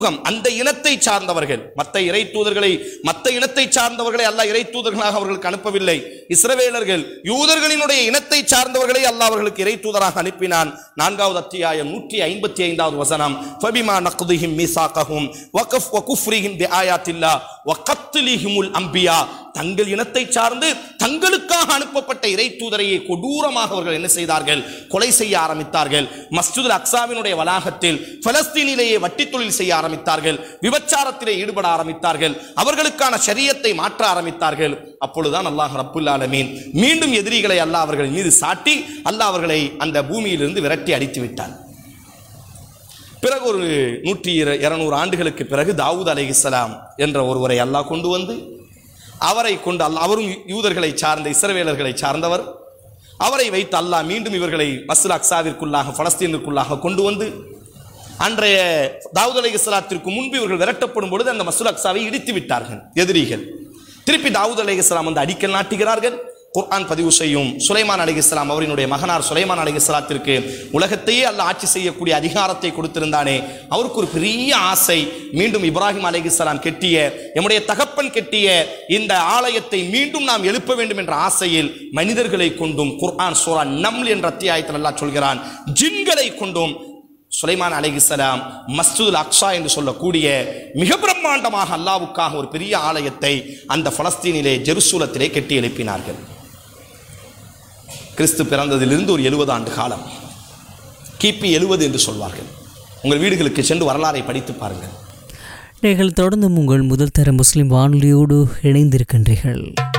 சமூகம், அந்த இனத்தை சார்ந்தவர்கள் மற்ற இறை தூதர்களை மற்ற இனத்தை சார்ந்தவர்களை அல்லாஹ் இறை தூதர்களாக அவர்களுக்கு அனுப்பவில்லை இஸ்ரவேலர்கள் யூதர்களினுடைய இனத்தை சார்ந்தவர்களை அல்லாஹ் அவர்களுக்கு இறை தூதராக அனுப்பினான் நான்காவது அத்தியாயம் நூற்றி ஐம்பத்தி ஐந்தாவது வசனம் ஃபபிமா நக்திஹிம் மீசாக்கஹும் வகஃப் வகுஃப்ரிஹிம் பி ஆயாத்தில்லா வகத்லிஹிமுல் அம்பியா தங்கள் இனத்தை சார்ந்து தங்களுக்காக அனுப்பப்பட்ட இறை தூதரையை கொடூரமாக அவர்கள் என்ன செய்தார்கள் கொலை செய்ய ஆரம்பித்தார்கள் மஸ்ஜிதுல் அக்ஸாவினுடைய வளாகத்தில் பலஸ்தீனிலேயே வட்டி தொழில் செய்ய ஆரம்பித்தார்கள் விபச்சாரத்திலே ஈடுபட ஆரம்பித்தார்கள் அவர்களுக்கான ஷரியத்தை மாற்ற ஆரம்பித்தார்கள் அப்பொழுதுதான் அல்லாஹ் ரப்புல் ஆலமீன் மீண்டும் எதிரிகளை அல்லாஹ் அவர்கள் மீது சாட்டி அல்லாஹ் அவர்களை அந்த பூமியிலிருந்து விரட்டி அடித்து விட்டான் பிறகு ஒரு நூற்றி இர- இருநூறு ஆண்டுகளுக்கு பிறகு தாவூத் அலைஹிஸ்ஸலாம் என்ற ஒருவரை அல்லாஹ் கொண்டு வந்து அவரை கொண்டு அல்லாஹ் அவரும் யூதர்களை சார்ந்த இஸ்ரவேலர்களை சார்ந்தவர் அவரை வைத்து அல்லாஹ் மீண்டும் இவர்களை மஸ்ல அக்ஸாவிற்குள்ளாக பலஸ்தீனிற்குள்ளாக கொண்டு வந்து அன்றைய தாவூத் அலைஹிஸ்ஸலாத்திற்கு முன்பு இவர்கள் விரட்டப்படும் பொழுது அந்த மஸ்ல அக்ஸாவை இடித்து விட்டார்கள் எதிரிகள் திருப்பி தாவூத் அலைஹிஸ்ஸலாம் வந்து அடிக்கல் நாட்டுகிறார்கள் குர்ஆன் பதிவு செய்யும் சுலைமான் அலைஹிஸ்ஸலாம் அவரினுடைய மகனார் சுலைமான் அலைஹிஸ்ஸலாத்திற்கு உலகத்தையே அல்ல ஆட்சி செய்யக்கூடிய அதிகாரத்தை கொடுத்திருந்தானே அவருக்கு ஒரு பெரிய ஆசை மீண்டும் இப்ராஹிம் அலைஹிஸ்ஸலாம் கெட்டிய எம்முடைய தகப்பன் கெட்டிய இந்த ஆலயத்தை மீண்டும் நாம் எழுப்ப வேண்டும் என்ற ஆசையில் மனிதர்களை கொண்டும் குர்ஆன் சூரா நம்ல் என்ற அத்தியாயத்தில் அல்லாஹ் சொல்கிறான் ஜின்களை கொண்டும் சுலைமான் அலைஹிஸ்ஸலாம் மஸ்ஜிதுல் அக்ஸா என்று சொல்லக்கூடிய மிக பிரம்மாண்டமாக அல்லாவுக்காக ஒரு பெரிய ஆலயத்தை அந்த பலஸ்தீனிலே ஜெருசூலத்திலே கட்டி எழுப்பினார்கள் கிறிஸ்து பிறந்ததிலிருந்து ஒரு எழுபது ஆண்டு காலம் கிபி எழுபது என்று சொல்வார்கள் உங்கள் வீடுகளுக்கு சென்று வரலாறை படித்து பாருங்கள் நீங்கள் தொடர்ந்தும் உங்கள் முதல் தர முஸ்லிம் வானொலியோடு இணைந்திருக்கின்றீர்கள்